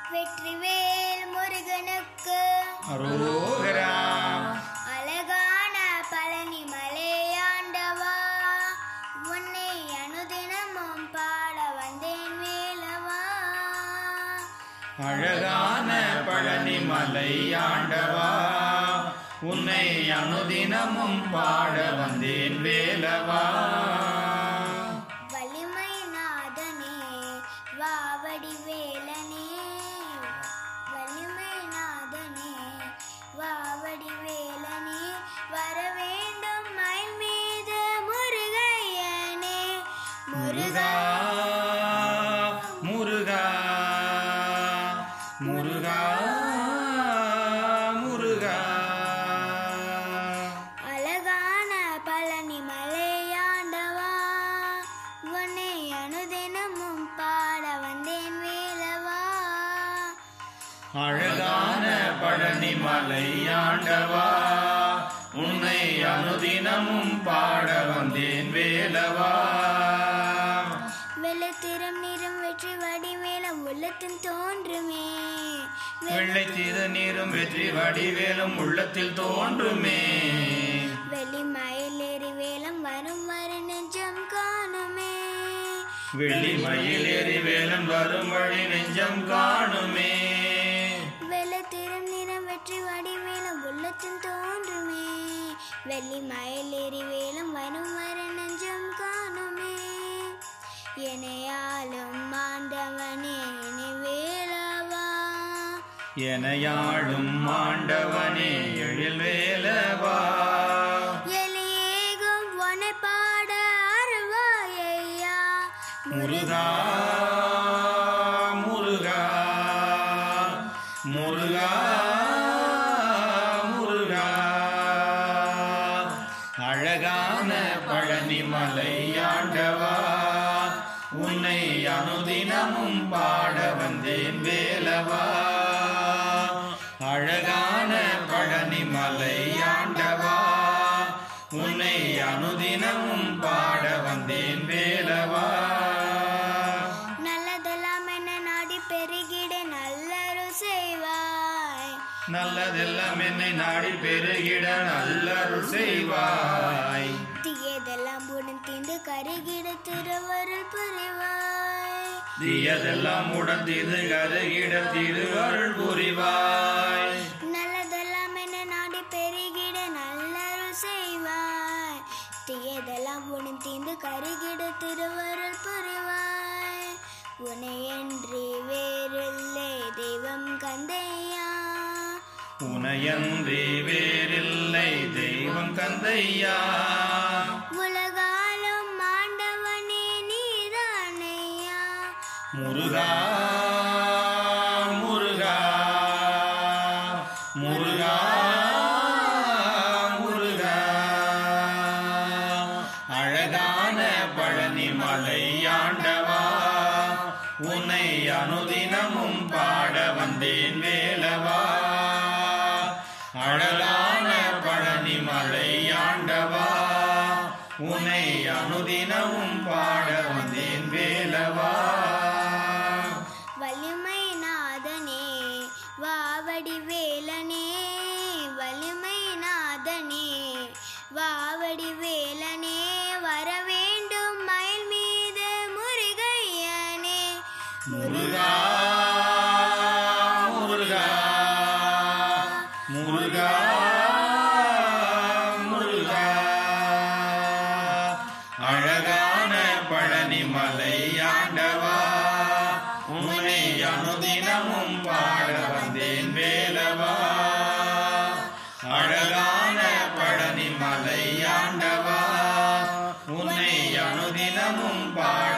வெற்றிவேல் முருகனுக்கு அரோகரா அழகான பழனி மலையாண்டவா உன்னை அனுதினமும் பாட வந்தேன் வேலவா அழகான பழனி மலை ஆண்டவா உன்னை அனுதினமும் பாட வந்தேன் வேலவா வலிமை நாதனே வாவடி வேலனே வலிமை நாதனே வாவடி வேலனே வர வேண்டும் மயில் மீது முருகையனே முருகா முருகா முருகா முருகா அழகான பழனி மலையாண்டவா உன்னை அனுதினமும் பாட வந்தேன் வேலவா அழகான பழனி மலை ஆண்டவா உன்னை அனுதினமும் பாட வந்தேன் வேலவா வெள்ளத்திரம் நிறம் வெற்றி வடிவேலம் உள்ளத்தின் தோன்றுமே வெள்ளை திருநீரும் வெற்றி வடிவேலும் உள்ளத்தில் தோன்றுமே வெளி மயிலேறி வேலம் வரும் வர நெஞ்சம் காணுமே வெள்ளி மயில் ஏறி வேலும் வரும் வழி நெஞ்சம் காணுமே வெள்ளத்திரம் நிறம் வெற்றி வடிவேலம் உள்ளத்தின் தோன்றுமே வெள்ளி மயிலேறி வேலம் வரும் வர நெஞ்சம் காணுமே எனையாலும் மாண்டவனே நீ வேலவா எனையாளும் ஆண்டவனே எழில் வேலவா எலியேகும் உன்னை பாட அருவாயையா முருகா முருகா முருகா முருகா அழகான பழனி மலை ஆண்டவா உன்னை அனுதினமும் பாட வந்தேன் வேலவா அழகான பழனி மலை ஆண்டவா உன்னை அனுதினமும் பாட வந்தேன் வேலவா நல்லதெல்லாம் என்ன நாடி பெருகிட நல்லரு செய்வாய் நல்லதெல்லாம் என்னை நாடி பெருகிட நல்லருள் செய்வாய் தீயதெல்லாம் உடன் தீந்து கருகிட திருவருள் புரிவாய் தீயதெல்லாம் உடன் திரு கருகிட திருவருள் புரிவாய் நல்லதெல்லாம் என்ன நாடி பெருகிட நல்லரு செய்வாய் தீயதெல்லாம் உடன் தீந்து கருகிட திருவருள் புரிவாய் உனையன்றி வேறில்லை தெய்வம் கந்தையா உனையன்றி வேறில்லை தெய்வம் கந்தையா உலகாலும் ஆண்டவனே நீதானையா முருகா முருகா முருகா முருகா அழகான பழனி மலை ஆண்டவா உன்னை அனுதினமும் பாட வந்தேன் வேலவா அழகான பழனி மலை ஆண்டவா உன்னை அனுதினமும் பாட வந்தேன் வேலவா வலிமை நாதனே வாவடி வேலனே வலிமை நாதனே வாவடி வேலனே வர வேண்டும் மயில் மீது முருகையனே முருகா முருகா முருகா முருகா அழகான பழனி மலை ஆண்டவா உன்னை அனுதினமும் பாட வந்தேன் வேலவா அழகான பழனி மலை ஆண்டவா உன்னை அனுதினமும் பாட